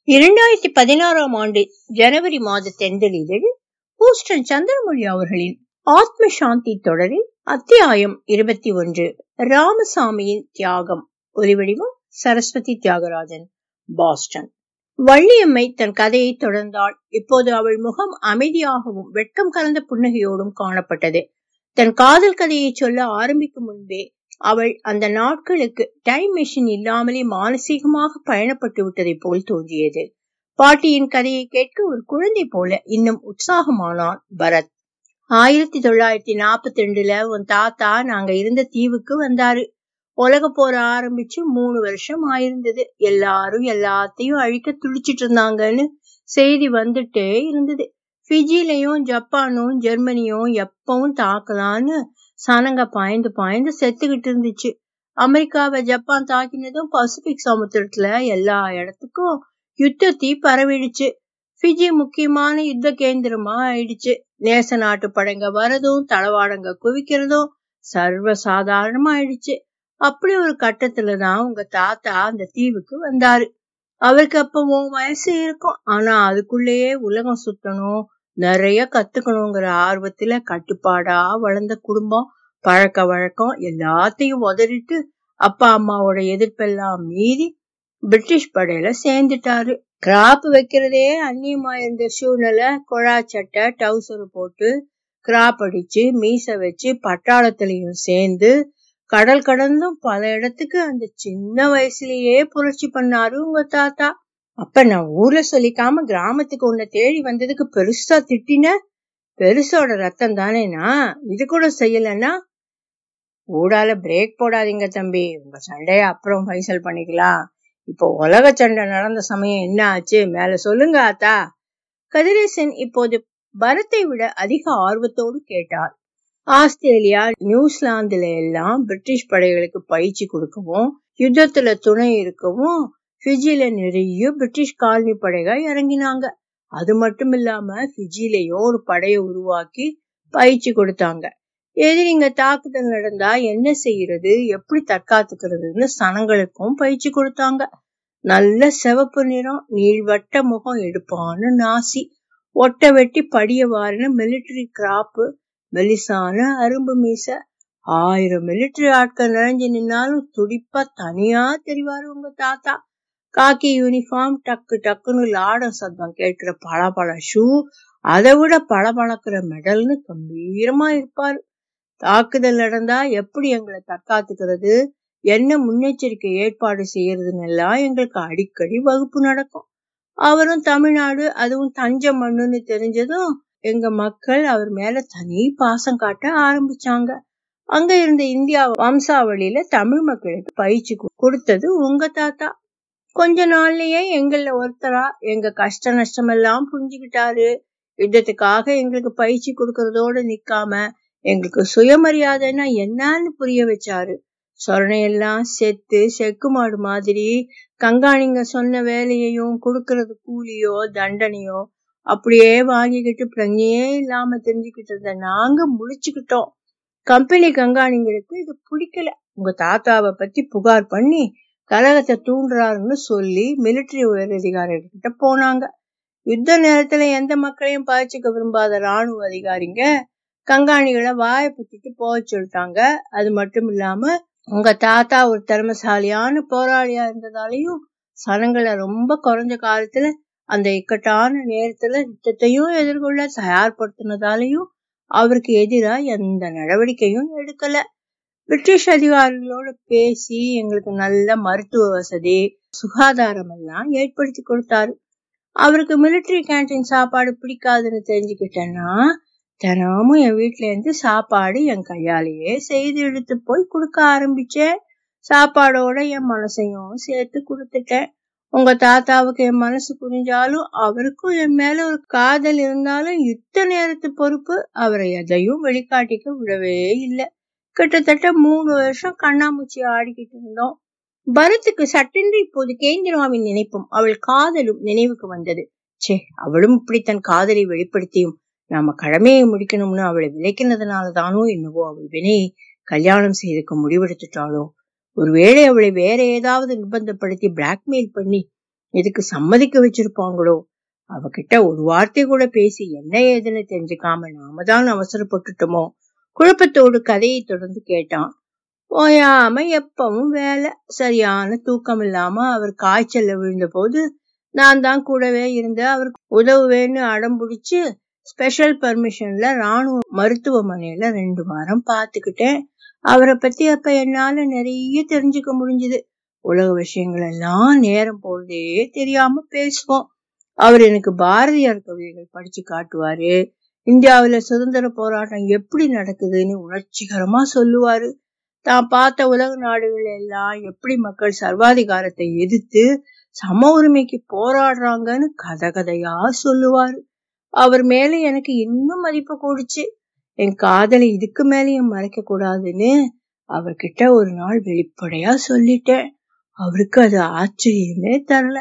இரண்டாயிரத்தி பதினாறாம் ஆண்டு ஜனவரி மாத தென்றலிதழில் ஹூஸ்டன் சந்திரமொழி அவர்களின் ஆத்ம சாந்தி தொடரில் அத்தியாயம் இருபத்தி ஒன்று ராமசாமியின் தியாகம் ஒலிவடிவம் சரஸ்வதி தியாகராஜன் பாஸ்டன் வள்ளியம்மை தன் கதையை தொடர்ந்தாள் இப்போது அவள் முகம் அமைதியாகவும் வெட்கம் கலந்த புன்னகையோடும் காணப்பட்டது தன் காதல் கதையை சொல்ல ஆரம்பிக்கும் முன்பே அவள் அந்த நாட்களுக்கு டைம் மெஷின் இல்லாமலே மானசீகமாக பயணப்பட்டு விட்டதை போல் தோன்றியது பாட்டியின் கதையை கேட்க ஒரு குழந்தை போல இன்னும் உற்சாகமானான் பரத் ஆயிரத்தி தொள்ளாயிரத்தி நாற்பத்தி ரெண்டுல உன் தாத்தா நாங்க இருந்த தீவுக்கு வந்தாரு உலக போற ஆரம்பிச்சு மூணு வருஷம் ஆயிருந்தது எல்லாரும் எல்லாத்தையும் அழிக்க துடிச்சிட்டு இருந்தாங்கன்னு செய்தி வந்துட்டே இருந்தது பிஜிலையும் ஜப்பானும் ஜெர்மனியும் எப்பவும் தாக்கலான்னு சனங்க பாய்ந்து பாய்ந்து செத்துக்கிட்டு இருந்துச்சு அமெரிக்காவை ஜப்பான் தாக்கினதும் பசிபிக் சமுத்திரத்துல எல்லா இடத்துக்கும் யுத்த தீ பரவிடுச்சு பிஜி முக்கியமான யுத்த கேந்திரமா ஆயிடுச்சு நேச நாட்டு படைங்க வரதும் தளவாடங்க குவிக்கிறதும் சர்வ சாதாரணமா ஆயிடுச்சு அப்படி ஒரு கட்டத்துலதான் உங்க தாத்தா அந்த தீவுக்கு வந்தாரு அவருக்கு அப்ப உன் வயசு இருக்கும் ஆனா அதுக்குள்ளேயே உலகம் சுத்தணும் நிறைய கத்துக்கணுங்கிற ஆர்வத்துல கட்டுப்பாடா வளர்ந்த குடும்பம் பழக்க வழக்கம் எல்லாத்தையும் உதறிட்டு அப்பா அம்மாவோட எதிர்ப்பெல்லாம் மீறி பிரிட்டிஷ் படையில சேர்ந்துட்டாரு கிராப் வைக்கிறதே அந்நியமா இருந்த சூழ்நிலை கொழா சட்டை டவுசர் போட்டு கிராப் அடிச்சு மீச வச்சு பட்டாளத்திலையும் சேர்ந்து கடல் கடந்தும் பல இடத்துக்கு அந்த சின்ன வயசுலயே புரட்சி பண்ணாரு உங்க தாத்தா அப்ப நான் ஊர்ல சொல்லிக்காம கிராமத்துக்கு உன்னை தேடி வந்ததுக்கு பெருசா திட்டின பெருசோட ரத்தம் தானேனா இது கூட செய்யலன்னா ஊடால பிரேக் போடாதீங்க தம்பி உங்க சண்டைய அப்புறம் பைசல் பண்ணிக்கலாம் இப்போ உலக சண்டை நடந்த சமயம் என்ன ஆச்சு மேல சொல்லுங்க ஆத்தா கதிரேசன் இப்போது பரத்தை விட அதிக ஆர்வத்தோடு கேட்டார் ஆஸ்திரேலியா நியூசிலாந்துல எல்லாம் பிரிட்டிஷ் படைகளுக்கு பயிற்சி கொடுக்கவும் யுத்தத்துல துணை இருக்கவும் பிஜில நிறைய பிரிட்டிஷ் காலனி படைகள் இறங்கினாங்க அது மட்டும் இல்லாம பிஜிலையும் ஒரு படையை உருவாக்கி பயிற்சி கொடுத்தாங்க எதிரிங்க தாக்குதல் நடந்தா என்ன செய்யறது எப்படி தற்காத்துக்கிறதுன்னு சனங்களுக்கும் பயிற்சி கொடுத்தாங்க நல்ல சிவப்பு நிறம் நீள்வட்ட முகம் எடுப்பான நாசி ஒட்ட வெட்டி படியவாருன்னு மிலிட்டரி கிராப்பு மெலிசான அரும்பு மீச ஆயிரம் மிலிட்டரி ஆட்கள் நிறைஞ்சு நின்னாலும் துடிப்பா தனியா தெரிவாரு உங்க தாத்தா காக்கி யூனிஃபார்ம் டக்கு டக்குன்னு லாடம் சத்தம் கேட்கிற பளபள ஷூ அதை விட பளபளக்கிற மெடல்னு கம்பீரமா இருப்பாரு தாக்குதல் நடந்தா எப்படி எங்களை தற்காத்துக்கிறது என்ன முன்னெச்சரிக்கை ஏற்பாடு செய்யறதுன்னு எல்லாம் எங்களுக்கு அடிக்கடி வகுப்பு நடக்கும் அவரும் தமிழ்நாடு அதுவும் தஞ்ச மண்ணுன்னு தெரிஞ்சதும் எங்க மக்கள் அவர் மேல தனி பாசம் காட்ட ஆரம்பிச்சாங்க அங்க இருந்த இந்தியா வம்சாவளியில தமிழ் மக்களுக்கு பயிற்சி கொடுத்தது உங்க தாத்தா கொஞ்ச நாள்லயே எங்கள ஒருத்தரா எங்க கஷ்ட நஷ்டம் எல்லாம் புரிஞ்சுக்கிட்டாரு யுத்தத்துக்காக எங்களுக்கு பயிற்சி கொடுக்கறதோட நிக்காம எங்களுக்கு சுயமரியாதைன்னா என்னன்னு புரிய வச்சாரு சொரணையெல்லாம் செத்து செக்கு மாடு மாதிரி கங்காணிங்க சொன்ன வேலையையும் கொடுக்கறது கூலியோ தண்டனையோ அப்படியே வாங்கிக்கிட்டு பிரஞ்சையே இல்லாம தெரிஞ்சுக்கிட்டு இருந்த நாங்க முழிச்சுக்கிட்டோம் கம்பெனி கங்காணிங்களுக்கு இது பிடிக்கல உங்க தாத்தாவை பத்தி புகார் பண்ணி கலகத்தை தூண்டுறாருன்னு சொல்லி மிலிட்டரி உயரதிகாரிகிட்ட போனாங்க யுத்த நேரத்துல எந்த மக்களையும் பாய்ச்சிக்க விரும்பாத ராணுவ அதிகாரிங்க கங்காணிகளை வாய புத்திட்டு போக சொல்லிட்டாங்க அது மட்டும் இல்லாம உங்க தாத்தா ஒரு திறமசாலியான போராளியா இருந்ததாலையும் சனங்களை ரொம்ப குறைஞ்ச காலத்துல அந்த இக்கட்டான நேரத்துல யுத்தத்தையும் எதிர்கொள்ள தயார்படுத்தினதாலையும் அவருக்கு எதிரா எந்த நடவடிக்கையும் எடுக்கல பிரிட்டிஷ் அதிகாரிகளோட பேசி எங்களுக்கு நல்ல மருத்துவ வசதி சுகாதாரம் எல்லாம் ஏற்படுத்தி கொடுத்தாரு அவருக்கு மிலிட்டரி கேன்டீன் சாப்பாடு பிடிக்காதுன்னு தெரிஞ்சுக்கிட்டேன்னா தினமும் என் வீட்டுல இருந்து சாப்பாடு என் கையாலேயே செய்து எடுத்து போய் கொடுக்க ஆரம்பிச்சேன் சாப்பாடோட என் மனசையும் சேர்த்து கொடுத்துட்டேன் உங்க தாத்தாவுக்கு என் மனசு புரிஞ்சாலும் அவருக்கும் என் மேல ஒரு காதல் இருந்தாலும் யுத்த நேரத்து பொறுப்பு அவரை எதையும் வெளிக்காட்டிக்க விடவே இல்லை கிட்டத்தட்ட மூணு வருஷம் கண்ணாமூச்சி ஆடிக்கிட்டு இருந்தோம் பரத்துக்கு சட்டென்று இப்போது கேந்திராவின் நினைப்பும் அவள் காதலும் நினைவுக்கு வந்தது சே அவளும் இப்படி தன் காதலை வெளிப்படுத்தியும் நாம கடமையை முடிக்கணும்னு அவளை விலைக்கினதுனால தானோ என்னவோ அவள் வினையை கல்யாணம் செய்துக்க முடிவெடுத்துட்டாளோ ஒருவேளை அவளை வேற ஏதாவது நிர்பந்தப்படுத்தி பிளாக்மெயில் பண்ணி இதுக்கு சம்மதிக்க வச்சிருப்பாங்களோ அவகிட்ட ஒரு வார்த்தை கூட பேசி என்ன ஏதுன்னு தெரிஞ்சுக்காம நாம தான் அவசரப்பட்டுட்டோமோ குழப்பத்தோடு கதையை தொடர்ந்து கேட்டான் ஓயாம எப்பவும் வேலை சரியான தூக்கம் இல்லாம அவர் காய்ச்சல்ல விழுந்த போது நான் தான் கூடவே இருந்து அவருக்கு உதவுவேன்னு அடம் பிடிச்சு ஸ்பெஷல் பர்மிஷன்ல ராணுவ மருத்துவமனையில ரெண்டு வாரம் பாத்துக்கிட்டேன் அவரை பத்தி அப்ப என்னால நிறைய தெரிஞ்சுக்க முடிஞ்சது உலக விஷயங்கள் எல்லாம் நேரம் போறதே தெரியாம பேசுவோம் அவர் எனக்கு பாரதியார் கவிதைகள் படிச்சு காட்டுவாரு இந்தியாவில சுதந்திர போராட்டம் எப்படி நடக்குதுன்னு உணர்ச்சிகரமா சொல்லுவாரு தான் பார்த்த உலக நாடுகள் எல்லாம் எப்படி மக்கள் சர்வாதிகாரத்தை எதிர்த்து சம உரிமைக்கு போராடுறாங்கன்னு கதை கதையா சொல்லுவாரு அவர் மேல எனக்கு இன்னும் மதிப்பு கூடுச்சு என் காதலை இதுக்கு மேலேயும் மறைக்க கூடாதுன்னு அவர்கிட்ட ஒரு நாள் வெளிப்படையா சொல்லிட்டேன் அவருக்கு அது ஆச்சரியமே தரல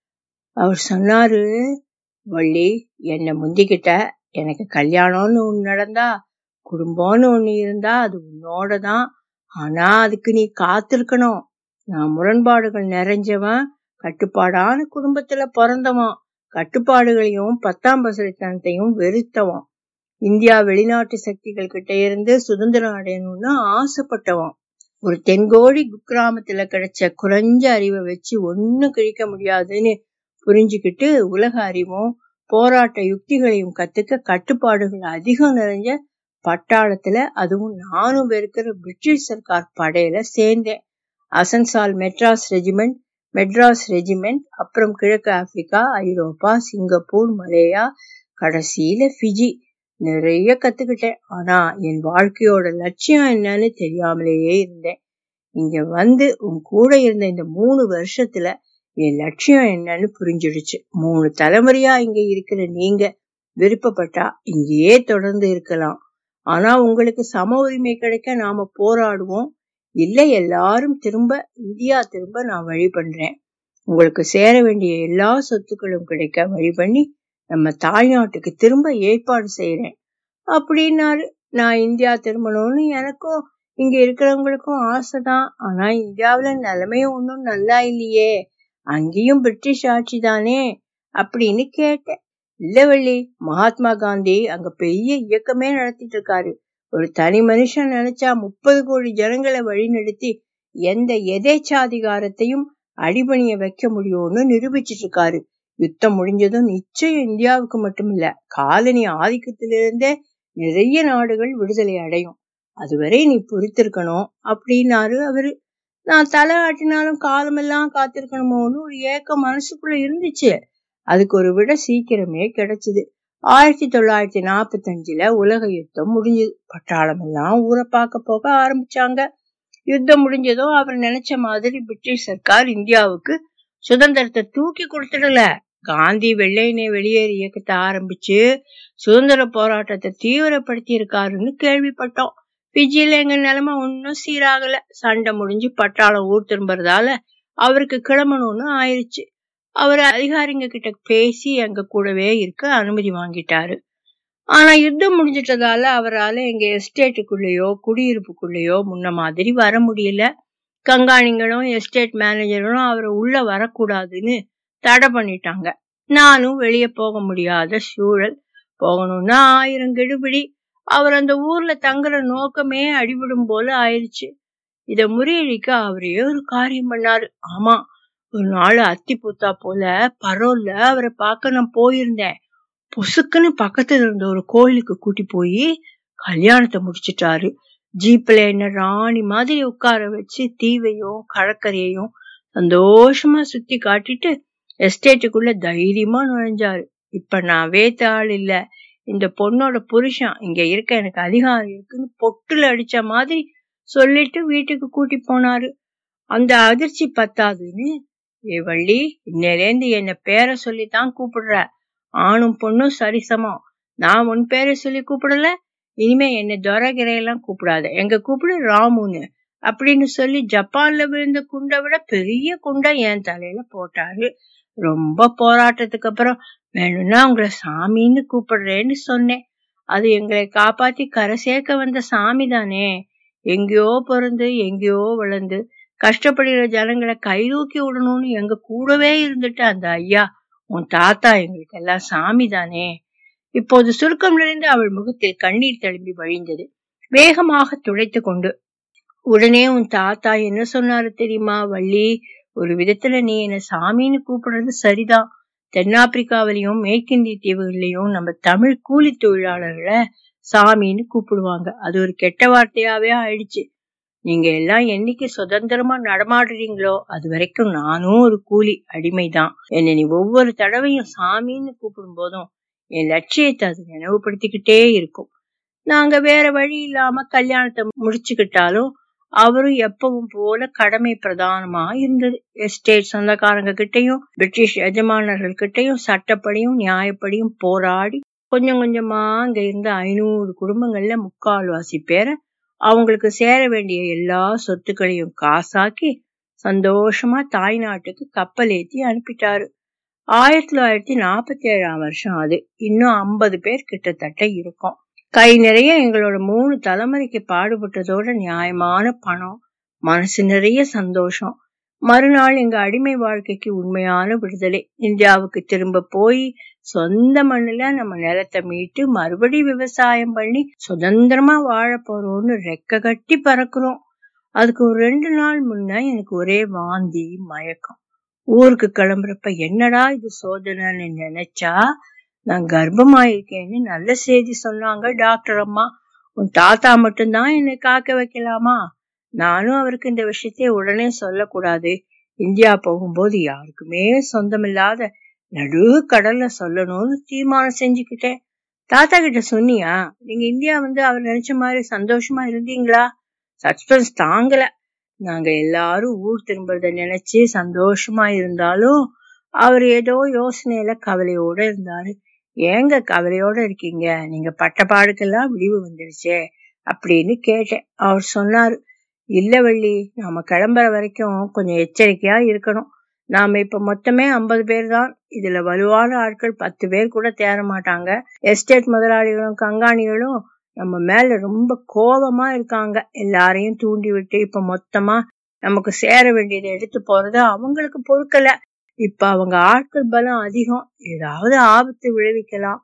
அவர் சொன்னாரு வள்ளி என்னை முந்திக்கிட்ட எனக்கு கல்யாணம்னு ஒண்ணு நடந்தா குடும்பம்னு ஒண்ணு இருந்தா அது உன்னோட தான் ஆனா அதுக்கு நீ காத்திருக்கணும் நான் முரண்பாடுகள் நிறைஞ்சவன் கட்டுப்பாடான குடும்பத்துல பிறந்தவன் கட்டுப்பாடுகளையும் பத்தாம் பசரித்தனத்தையும் வெறுத்தவன் இந்தியா வெளிநாட்டு சக்திகள் கிட்ட இருந்து சுதந்திரம் அடையணும்னு ஆசைப்பட்டவன் ஒரு தென்கோடி குக்கிராமத்துல கிடைச்ச குறைஞ்ச அறிவை வச்சு ஒன்னும் கிழிக்க முடியாதுன்னு புரிஞ்சுக்கிட்டு உலக அறிவும் போராட்ட யுக்திகளையும் கத்துக்க கட்டுப்பாடுகள் அதிகம் நிறைஞ்ச பட்டாளத்துல அதுவும் நானும் வெறுக்கிற பிரிட்டிஷ் சர்க்கார் படையில சேர்ந்தேன் அசன்சால் மெட்ராஸ் ரெஜிமெண்ட் மெட்ராஸ் ரெஜிமெண்ட் அப்புறம் கிழக்கு ஆப்பிரிக்கா ஐரோப்பா சிங்கப்பூர் மலேயா கடைசியில ஃபிஜி நிறைய கத்துக்கிட்டேன் ஆனா என் வாழ்க்கையோட லட்சியம் என்னன்னு தெரியாமலேயே இருந்தேன் இங்க வந்து உன் கூட இருந்த இந்த மூணு வருஷத்துல என் லட்சியம் என்னன்னு புரிஞ்சிடுச்சு மூணு தலைமுறையா இங்க இருக்கிற நீங்க விருப்பப்பட்டா இங்கேயே தொடர்ந்து இருக்கலாம் ஆனா உங்களுக்கு சம உரிமை கிடைக்க நாம போராடுவோம் இல்ல எல்லாரும் திரும்ப இந்தியா திரும்ப நான் வழி பண்றேன் உங்களுக்கு சேர வேண்டிய எல்லா சொத்துக்களும் கிடைக்க வழி பண்ணி நம்ம தாய்நாட்டுக்கு திரும்ப ஏற்பாடு செய்யறேன் அப்படின்னாரு நான் இந்தியா திரும்பணும்னு எனக்கும் இங்க இருக்கிறவங்களுக்கும் ஆசைதான் ஆனா இந்தியாவுல நிலைமையும் ஒன்றும் நல்லா இல்லையே அங்கேயும் பிரிட்டிஷ் ஆட்சி தானே அப்படின்னு கேட்டேன் இல்ல வள்ளி மகாத்மா காந்தி அங்க பெரிய இயக்கமே நடத்திட்டு இருக்காரு ஒரு தனி மனுஷன் நினைச்சா முப்பது கோடி ஜனங்களை வழிநடத்தி எந்த எதேச்சாதிகாரத்தையும் அடிபணிய வைக்க முடியும்னு நிரூபிச்சிட்டு இருக்காரு யுத்தம் முடிஞ்சதும் நிச்சயம் இந்தியாவுக்கு மட்டுமில்ல காலனி ஆதிக்கத்திலிருந்தே நிறைய நாடுகள் விடுதலை அடையும் அதுவரை நீ பொறுத்திருக்கணும் அப்படின்னாரு அவரு நான் தலை ஆட்டினாலும் காலமெல்லாம் காத்திருக்கணுமோன்னு ஒரு ஏக்கம் மனசுக்குள்ள இருந்துச்சு அதுக்கு ஒரு விட சீக்கிரமே கிடைச்சது ஆயிரத்தி தொள்ளாயிரத்தி நாற்பத்தி அஞ்சுல உலக யுத்தம் முடிஞ்சது பட்டாளம் எல்லாம் ஊரை பார்க்க போக ஆரம்பிச்சாங்க யுத்தம் முடிஞ்சதும் அவர் நினைச்ச மாதிரி பிரிட்டிஷ் சர்க்கார் இந்தியாவுக்கு சுதந்திரத்தை தூக்கி கொடுத்துடல காந்தி வெள்ளையனே வெளியேறு இயக்கத்தை ஆரம்பிச்சு சுதந்திர போராட்டத்தை தீவிரப்படுத்தி இருக்காருன்னு கேள்விப்பட்டோம் பிஜியில எங்க நிலைமை ஒன்னும் சீராகல சண்டை முடிஞ்சு பட்டாளம் ஊர் திரும்புறதால அவருக்கு கிளம்பணும்னு ஆயிருச்சு அவர் அதிகாரிங்க கிட்ட பேசி எங்க கூடவே இருக்க அனுமதி வாங்கிட்டாரு ஆனா யுத்தம் முடிஞ்சிட்டதால அவரால் எங்க எஸ்டேட்டுக்குள்ளேயோ குடியிருப்புக்குள்ளேயோ முன்ன மாதிரி வர முடியல கங்காணிங்களும் எஸ்டேட் மேனேஜரும் அவரை உள்ள வரக்கூடாதுன்னு தடை பண்ணிட்டாங்க நானும் வெளியே போக முடியாத சூழல் போகணும்னா ஆயிரம் கெடுபிடி அவர் அந்த ஊர்ல தங்குற நோக்கமே அடிபடும் போல ஆயிடுச்சு இத முறியடிக்க அவரே ஒரு காரியம் பண்ணாரு ஆமா ஒரு நாள் அத்தி பூத்தா போல பரோல்ல அவரை பார்க்க நான் போயிருந்தேன் பொசுக்குன்னு பக்கத்துல இருந்த ஒரு கோயிலுக்கு கூட்டி போய் கல்யாணத்தை முடிச்சிட்டாரு ஜீப்ல என்ன ராணி மாதிரி உட்கார வச்சு தீவையும் கடற்கரையையும் சந்தோஷமா சுத்தி காட்டிட்டு எஸ்டேட்டுக்குள்ள தைரியமா நுழைஞ்சாரு இப்ப நான் வேத்த ஆள் இல்ல இந்த பொண்ணோட புருஷன் இங்க இருக்க எனக்கு அதிகாரம் இருக்குன்னு பொட்டுல அடிச்ச மாதிரி சொல்லிட்டு வீட்டுக்கு கூட்டி போனாரு அந்த அதிர்ச்சி பத்தாதுன்னு ஏ வள்ளி இன்னையிலேந்து என்ன பேரை சொல்லித்தான் கூப்பிடுற ஆணும் பொண்ணும் சரிசமம் நான் உன் பேரை சொல்லி கூப்பிடல இனிமே என்ன துரகிரையெல்லாம் கூப்பிடாத எங்க கூப்பிடு ராமுன்னு அப்படின்னு சொல்லி ஜப்பான்ல விழுந்த குண்டை விட பெரிய குண்டை என் தலையில போட்டாரு ரொம்ப போராட்டத்துக்கு அப்புறம் வேணும்னா உங்களை சாமின்னு கூப்பிடுறேன்னு சொன்னேன் அது எங்களை காப்பாத்தி கரை சேர்க்க வந்த சாமி தானே எங்கேயோ பிறந்து எங்கேயோ வளர்ந்து கஷ்டப்படுகிற ஜனங்களை கைதூக்கி விடணும்னு எங்க கூடவே இருந்துட்டு அந்த ஐயா உன் தாத்தா எங்களுக்கு எல்லாம் சாமி தானே இப்போது சுருக்கம் நிறைந்த அவள் முகத்தில் கண்ணீர் தழும்பி வழிந்தது வேகமாக துடைத்து கொண்டு உடனே உன் தாத்தா என்ன சொன்னாரு தெரியுமா வள்ளி ஒரு விதத்துல நீ என்ன சாமின்னு கூப்பிடுறது சரிதான் தென்னாப்பிரிக்காவிலையும் மேற்கிந்திய தீவுகள்லயும் நம்ம தமிழ் கூலி தொழிலாளர்களை சாமின்னு கூப்பிடுவாங்க அது ஒரு கெட்ட வார்த்தையாவே ஆயிடுச்சு நீங்க எல்லாம் என்னைக்கு சுதந்திரமா நடமாடுறீங்களோ அது வரைக்கும் நானும் ஒரு கூலி அடிமைதான் என்னை நீ ஒவ்வொரு தடவையும் சாமின்னு கூப்பிடும் போதும் என் லட்சியத்தை அது நினைவுபடுத்திக்கிட்டே இருக்கும் நாங்க வேற வழி இல்லாம கல்யாணத்தை முடிச்சுக்கிட்டாலும் அவரும் எப்பவும் போல கடமை பிரதானமா இருந்தது எஸ்டேட் சொந்தக்காரங்க கிட்டையும் பிரிட்டிஷ் எஜமானர்கள் கிட்டையும் சட்டப்படியும் நியாயப்படியும் போராடி கொஞ்சம் கொஞ்சமா அங்க இருந்த ஐநூறு குடும்பங்கள்ல முக்கால்வாசி பேரை அவங்களுக்கு சேர வேண்டிய எல்லா சொத்துக்களையும் காசாக்கி சந்தோஷமா தாய்நாட்டுக்கு கப்பல் ஏத்தி அனுப்பிட்டாரு ஆயிரத்தி தொள்ளாயிரத்தி நாற்பத்தி ஏழாம் வருஷம் அது இன்னும் ஐம்பது பேர் கிட்டத்தட்ட இருக்கும் கை நிறைய எங்களோட மூணு தலைமுறைக்கு பாடுபட்டதோட நியாயமான பணம் மனசு நிறைய சந்தோஷம் மறுநாள் எங்க அடிமை வாழ்க்கைக்கு உண்மையான விடுதலை இந்தியாவுக்கு திரும்ப போய் சொந்த மண்ணுல நம்ம நிலத்தை மீட்டு மறுபடி விவசாயம் பண்ணி சுதந்திரமா வாழ போறோம்னு ரெக்க கட்டி பறக்குறோம் அதுக்கு ஒரு ரெண்டு நாள் முன்ன எனக்கு ஒரே வாந்தி மயக்கம் ஊருக்கு கிளம்புறப்ப என்னடா இது சோதனைன்னு நினைச்சா நான் கர்ப்பமாயிருக்கேன்னு நல்ல செய்தி சொன்னாங்க டாக்டர் அம்மா உன் தாத்தா மட்டும்தான் என்னை காக்க வைக்கலாமா நானும் அவருக்கு இந்த விஷயத்தை உடனே சொல்லக்கூடாது இந்தியா போகும்போது யாருக்குமே சொந்தமில்லாத நடு கடல்ல சொல்லணும்னு தீர்மானம் செஞ்சுக்கிட்டேன் தாத்தா கிட்ட சொன்னியா நீங்க இந்தியா வந்து அவர் நினைச்ச மாதிரி சந்தோஷமா இருந்தீங்களா சஸ்பென்ஸ் தாங்கல நாங்க எல்லாரும் ஊர் திரும்புறத நினைச்சு சந்தோஷமா இருந்தாலும் அவர் ஏதோ யோசனையில கவலையோட இருந்தாரு ஏங்க கவலையோட இருக்கீங்க நீங்க பட்டப்பாடுக்கெல்லாம் விடிவு வந்துடுச்சே அப்படின்னு கேட்டேன் அவர் சொன்னாரு இல்ல வள்ளி நாம கிளம்புற வரைக்கும் கொஞ்சம் எச்சரிக்கையா இருக்கணும் நாம இப்ப மொத்தமே ஐம்பது பேர் தான் இதுல வலுவான ஆட்கள் பத்து பேர் கூட தேர மாட்டாங்க எஸ்டேட் முதலாளிகளும் கங்காணிகளும் நம்ம மேல ரொம்ப கோபமா இருக்காங்க எல்லாரையும் தூண்டி விட்டு இப்ப மொத்தமா நமக்கு சேர வேண்டியதை எடுத்து போறது அவங்களுக்கு பொறுக்கல இப்ப அவங்க ஆட்கள் பலம் அதிகம் ஏதாவது ஆபத்து விளைவிக்கலாம்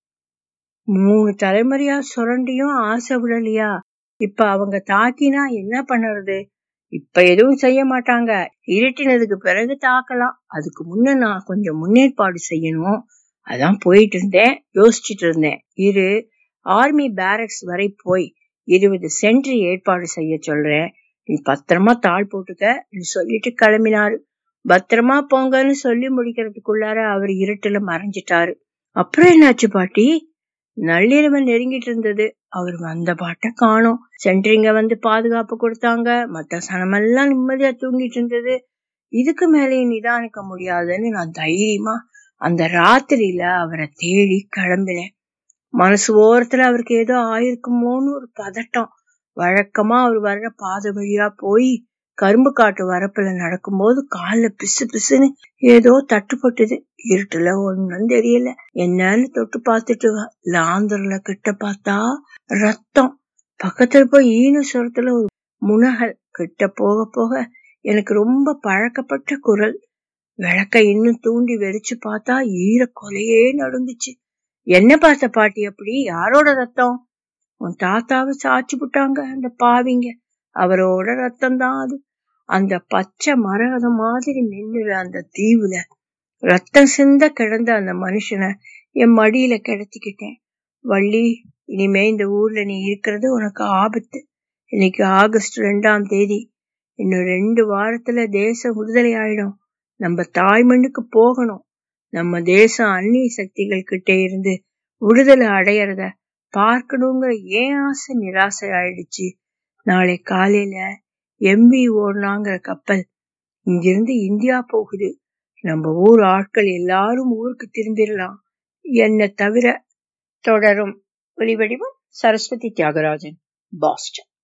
மூணு தலைமுறையா சுரண்டியும் ஆசை விடலையா இப்ப அவங்க தாக்கினா என்ன பண்ணுறது இப்ப எதுவும் செய்ய மாட்டாங்க இருட்டினதுக்கு பிறகு தாக்கலாம் அதுக்கு முன்ன நான் கொஞ்சம் முன்னேற்பாடு செய்யணும் அதான் போயிட்டு இருந்தேன் யோசிச்சுட்டு இருந்தேன் இரு ஆர்மி பேரக்ஸ் வரை போய் இருபது சென்ட்ரி ஏற்பாடு செய்ய சொல்றேன் நீ பத்திரமா தாழ் போட்டுக்க சொல்லிட்டு கிளம்பினாரு பத்திரமா போங்கன்னு சொல்லி முடிக்கிறதுக்குள்ளார அவர் இருட்டுல மறைஞ்சிட்டாரு அப்புறம் என்னாச்சு பாட்டி நள்ளிரவு நெருங்கிட்டு இருந்தது அவர் வந்த பாட்ட காணோம் சென்ட்ரிங்க வந்து பாதுகாப்பு கொடுத்தாங்க மத்த சனமெல்லாம் நிம்மதியா தூங்கிட்டு இருந்தது இதுக்கு மேலேயும் நிதானிக்க முடியாதுன்னு நான் தைரியமா அந்த ராத்திரியில அவரை தேடி கிளம்பினேன் மனசு ஓரத்துல அவருக்கு ஏதோ ஆயிருக்குமோன்னு ஒரு பதட்டம் வழக்கமா அவர் வர்ற பாதை வழியா போய் கரும்பு காட்டு வரப்புல நடக்கும்போது கால்ல பிசு பிசுன்னு ஏதோ தட்டுப்பட்டது இருட்டுல ஒன்னும் தெரியல என்னன்னு தொட்டு பார்த்துட்டு லாந்தர்ல கிட்ட பார்த்தா ரத்தம் பக்கத்துல போய் ஈன சுரத்துல ஒரு முனகல் கிட்ட போக போக எனக்கு ரொம்ப பழக்கப்பட்ட குரல் விளக்க இன்னும் தூண்டி வெறிச்சு பார்த்தா ஈர கொலையே நடுங்குச்சு என்ன பார்த்த பாட்டி அப்படி யாரோட ரத்தம் உன் தாத்தாவை சாச்சு விட்டாங்க அந்த பாவிங்க அவரோட ரத்தம் தான் அது அந்த பச்சை மரகதம் மாதிரி மின்னுற அந்த தீவுல ரத்தம் சிந்த கிடந்த அந்த மனுஷனை என் மடியில கிடத்திக்கிட்டேன் வள்ளி இனிமே இந்த ஊர்ல நீ இருக்கிறது உனக்கு ஆபத்து இன்னைக்கு ஆகஸ்ட் ரெண்டாம் தேதி இன்னும் ரெண்டு வாரத்துல தேசம் விடுதலை ஆயிடும் நம்ம தாய்மண்ணுக்கு போகணும் நம்ம தேசம் அந்நிய சக்திகள் கிட்ட இருந்து விடுதலை அடையறத பார்க்கணுங்கிற ஏன் ஆசை நிராசை ஆயிடுச்சு நாளை காலையில எம்பி ஓடனாங்கிற கப்பல் இங்கிருந்து இந்தியா போகுது நம்ம ஊர் ஆட்கள் எல்லாரும் ஊருக்கு திரும்பிடலாம் என்ன தவிர தொடரும் ஒலிவடிவம் சரஸ்வதி தியாகராஜன் பாஸ்டன்